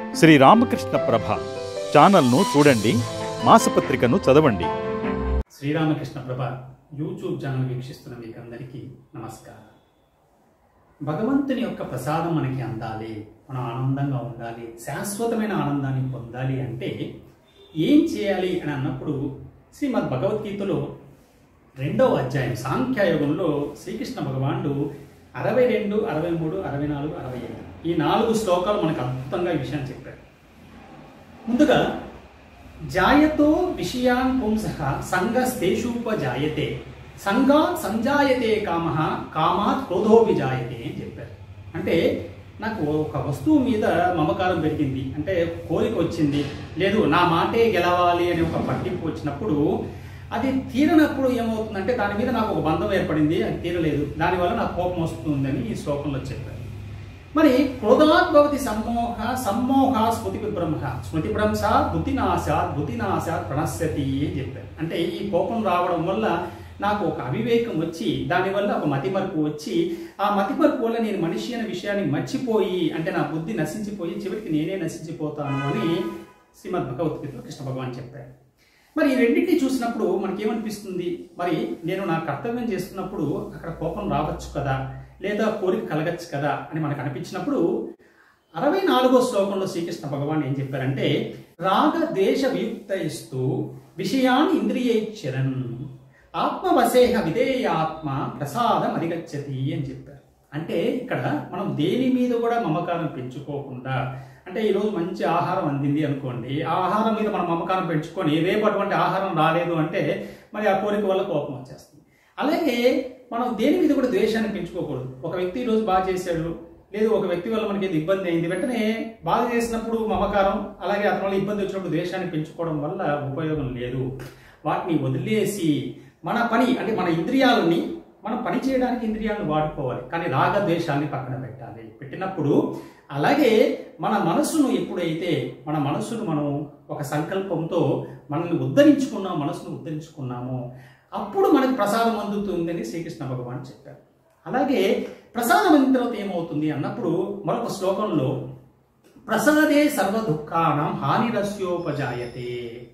శ్రీ రామకృష్ణ ప్రభ ఛానల్ను చూడండి మాసపత్రికను చదవండి శ్రీరామకృష్ణ ప్రభ యూట్యూబ్ ఛానల్ వీక్షిస్తున్న మీకు అందరికీ నమస్కారం భగవంతుని యొక్క ప్రసాదం మనకి అందాలి మనం ఆనందంగా ఉండాలి శాశ్వతమైన ఆనందాన్ని పొందాలి అంటే ఏం చేయాలి అని అన్నప్పుడు శ్రీమద్ భగవద్గీతలో రెండవ అధ్యాయం సాంఖ్యయోగంలో శ్రీకృష్ణ భగవానుడు అరవై రెండు అరవై మూడు అరవై నాలుగు అరవై ఐదు ఈ నాలుగు శ్లోకాలు మనకు అద్భుతంగా ఈ విషయాన్ని చెప్పారు ముందుగా జాయతో విషయాన్ పుంస సంగస్తేషూపజాయతే సంగాత్ సంజాయతే కామ కామాత్ క్రోధోపి జాయతే అని చెప్పారు అంటే నాకు ఒక వస్తువు మీద మమకారం పెరిగింది అంటే కోరిక వచ్చింది లేదు నా మాటే గెలవాలి అనే ఒక పట్టింపు వచ్చినప్పుడు అది తీరనప్పుడు ఏమవుతుందంటే దాని మీద నాకు ఒక బంధం ఏర్పడింది అది తీరలేదు దానివల్ల నాకు కోపం వస్తుందని ఈ శ్లోకంలో చెప్పారు మరి క్రోధాత్ భవతి సమ్మోహ సమ్మోహ స్మృతి విభ్రంహ స్మృతి భ్రంశ బుద్ధినాశాత్ బుద్ధినాశాత్ ప్రణశ్యతి అని చెప్పారు అంటే ఈ కోపం రావడం వల్ల నాకు ఒక అవివేకం వచ్చి దానివల్ల ఒక మతిమరుపు వచ్చి ఆ మతిమరుపు వల్ల నేను మనిషి అనే విషయాన్ని మర్చిపోయి అంటే నా బుద్ధి నశించిపోయి చివరికి నేనే నశించిపోతాను అని శ్రీమద్ భగవద్గీతలో కృష్ణ భగవాన్ చెప్పారు మరి ఈ రెండింటిని చూసినప్పుడు మనకేమనిపిస్తుంది మరి నేను నా కర్తవ్యం చేస్తున్నప్పుడు అక్కడ కోపం రావచ్చు కదా లేదా కోరిక కలగచ్చు కదా అని మనకు అనిపించినప్పుడు అరవై నాలుగో శ్లోకంలో శ్రీకృష్ణ భగవాన్ ఏం చెప్పారంటే రాగ దేశ వియుక్త ఇస్తూ విషయాన్ని ఇంద్రియైచ్చరన్ ఆత్మవశేహ విధేయాత్మ ప్రసాదం అధిగచ్చతి అని చెప్పారు అంటే ఇక్కడ మనం దేని మీద కూడా మమకారం పెంచుకోకుండా అంటే ఈరోజు మంచి ఆహారం అందింది అనుకోండి ఆ ఆహారం మీద మనం మమకారం పెంచుకొని రేపు అటువంటి ఆహారం రాలేదు అంటే మరి ఆ కోరిక వల్ల కోపం వచ్చేస్తుంది అలాగే మనం దేని మీద కూడా ద్వేషాన్ని పెంచుకోకూడదు ఒక వ్యక్తి ఈరోజు బాగా చేశాడు లేదు ఒక వ్యక్తి వల్ల మనకి ఏదో ఇబ్బంది అయింది వెంటనే బాగా చేసినప్పుడు మమకారం అలాగే అతని వల్ల ఇబ్బంది వచ్చినప్పుడు ద్వేషాన్ని పెంచుకోవడం వల్ల ఉపయోగం లేదు వాటిని వదిలేసి మన పని అంటే మన ఇంద్రియాలని మనం పని చేయడానికి ఇంద్రియాలను వాడుకోవాలి కానీ రాగ ద్వేషాన్ని పక్కన పెట్టాలి పెట్టినప్పుడు అలాగే మన మనసును ఎప్పుడైతే మన మనసును మనం ఒక సంకల్పంతో మనల్ని ఉద్ధరించుకున్నాం మనసును ఉద్ధరించుకున్నామో అప్పుడు మనకు ప్రసాదం అందుతుందని శ్రీకృష్ణ భగవాన్ చెప్పారు అలాగే ప్రసాదం అయిన తర్వాత ఏమవుతుంది అన్నప్పుడు మరొక శ్లోకంలో ప్రసాదే సర్వ దుఃఖానం హానిరస్యోపజాయతే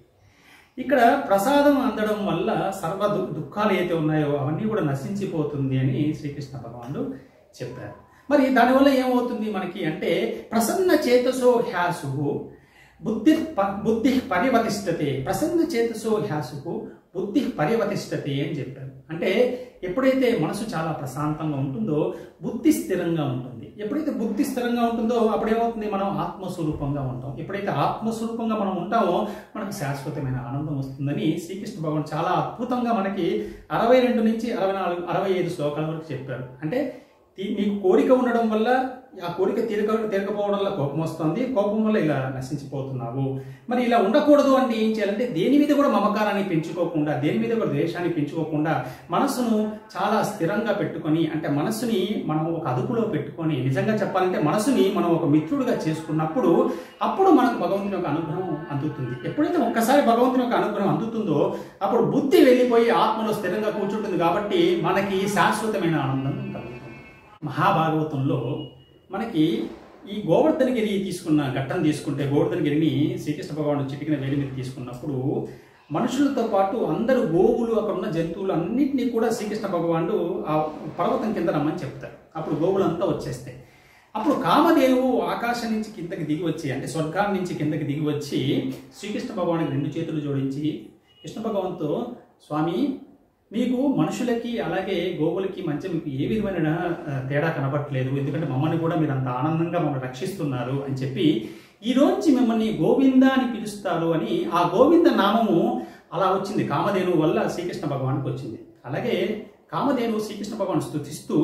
ఇక్కడ ప్రసాదం అందడం వల్ల సర్వ దు- దుఃఖాలు ఏవైతే ఉన్నాయో అవన్నీ కూడా నశించిపోతుంది అని శ్రీకృష్ణ భగవానుడు చెప్పారు మరి దానివల్ల ఏమవుతుంది మనకి అంటే ప్రసన్న చేతసో హ్యాసు బుద్ధి ప- బుద్ధి పరివతిష్టతే ప్రసన్న చేతసో హ్యాసు బుద్ధి పరివతిష్టతే అని చెప్పారు అంటే ఎప్పుడైతే మనసు చాలా ప్రశాంతంగా ఉంటుందో బుద్ధి స్థిరంగా ఉంటుంది ఎప్పుడైతే బుద్ధి స్థిరంగా ఉంటుందో అప్పుడు ఏమవుతుంది మనం ఆత్మస్వరూపంగా ఉంటాం ఎప్పుడైతే ఆత్మస్వరూపంగా మనం ఉంటామో మనకు శాశ్వతమైన ఆనందం వస్తుందని శ్రీకృష్ణ భగవాన్ చాలా అద్భుతంగా మనకి అరవై రెండు నుంచి అరవై నాలుగు అరవై ఐదు శ్లోకాల వరకు చెప్పారు అంటే తీ- నీకు కోరిక ఉండడం వల్ల ఆ కోరిక తీరక తీరకపోవడం వల్ల కోపం వస్తుంది కోపం వల్ల ఇలా నశించిపోతున్నావు మరి ఇలా ఉండకూడదు అంటే ఏం చేయాలంటే దేని మీద కూడా మమకారాన్ని పెంచుకోకుండా దేని మీద కూడా ద్వేషాన్ని పెంచుకోకుండా మనసును చాలా స్థిరంగా పెట్టుకొని అంటే మనసుని మనం ఒక అదుపులో పెట్టుకొని నిజంగా చెప్పాలంటే మనసుని మనం ఒక మిత్రుడిగా చేసుకున్నప్పుడు అప్పుడు మనకు భగవంతుని యొక్క అనుగ్రహం అందుతుంది ఎప్పుడైతే ఒక్కసారి భగవంతుని యొక్క అనుగ్రహం అందుతుందో అప్పుడు బుద్ధి వెళ్ళిపోయి ఆత్మలో స్థిరంగా కూర్చుంటుంది కాబట్టి మనకి శాశ్వతమైన ఆనందం కలుగుతుంది మహాభాగవతంలో మనకి ఈ గోవర్ధనగిరి తీసుకున్న ఘట్టం తీసుకుంటే గోవర్ధనగిరిని శ్రీకృష్ణ భగవానుడు చిటికిన వేలి మీద తీసుకున్నప్పుడు మనుషులతో పాటు అందరు గోవులు అక్కడ ఉన్న జంతువులు అన్నింటినీ కూడా శ్రీకృష్ణ భగవానుడు ఆ పర్వతం కింద రమ్మని చెప్తారు అప్పుడు గోవులంతా వచ్చేస్తాయి అప్పుడు కామధేనువు ఆకాశం నుంచి కిందకి దిగి వచ్చి అంటే స్వర్గాన్ని నుంచి కిందకి దిగి వచ్చి శ్రీకృష్ణ భగవానికి రెండు చేతులు జోడించి కృష్ణ భగవాన్తో స్వామి మీకు మనుషులకి అలాగే గోవులకి మధ్య మీకు ఏ విధమైన ఆ, తేడా కనబట్టలేదు ఎందుకంటే మమ్మల్ని కూడా మీరు అంత ఆనందంగా మమ్మల్ని రక్షిస్తున్నారు అని చెప్పి ఈ రోజు మిమ్మల్ని గోవింద అని పిలుస్తారు అని ఆ గోవింద నామము అలా వచ్చింది కామధేను వల్ల శ్రీకృష్ణ భగవానికి వచ్చింది అలాగే కామధేను శ్రీకృష్ణ భగవాన్ స్థుతిస్తూ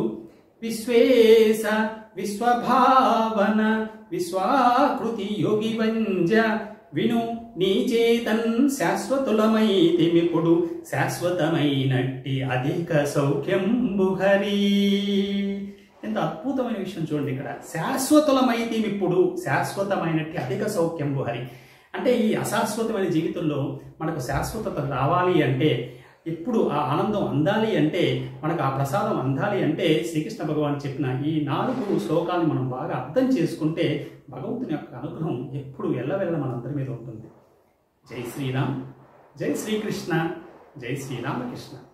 విశ్వేశ విశ్వభావన విశ్వాకృతి యోగి వంజ విను నీ చేతన్ శాశ్వతులమైతిమిప్పుడు శాశ్వతమైనట్టి అధిక సౌఖ్యం బుహరి ఎంత అద్భుతమైన విషయం చూడండి ఇక్కడ శాశ్వతులమైతిమిప్పుడు శాశ్వతమైనట్టి అధిక సౌఖ్యం బుహరి అంటే ఈ అశాశ్వతమైన జీవితంలో మనకు శాశ్వతత రావాలి అంటే ఎప్పుడు ఆ ఆనందం అందాలి అంటే మనకు ఆ ప్రసాదం అందాలి అంటే శ్రీకృష్ణ భగవాన్ చెప్పిన ఈ నాలుగు శ్లోకాలను మనం బాగా అర్థం చేసుకుంటే భగవంతుని యొక్క అనుగ్రహం ఎప్పుడు ఎల్లవెల్ల మనందరి మీద ఉంటుంది జై శ్రీరామ్ జై శ్రీకృష్ణ జై శ్రీరామకృష్ణ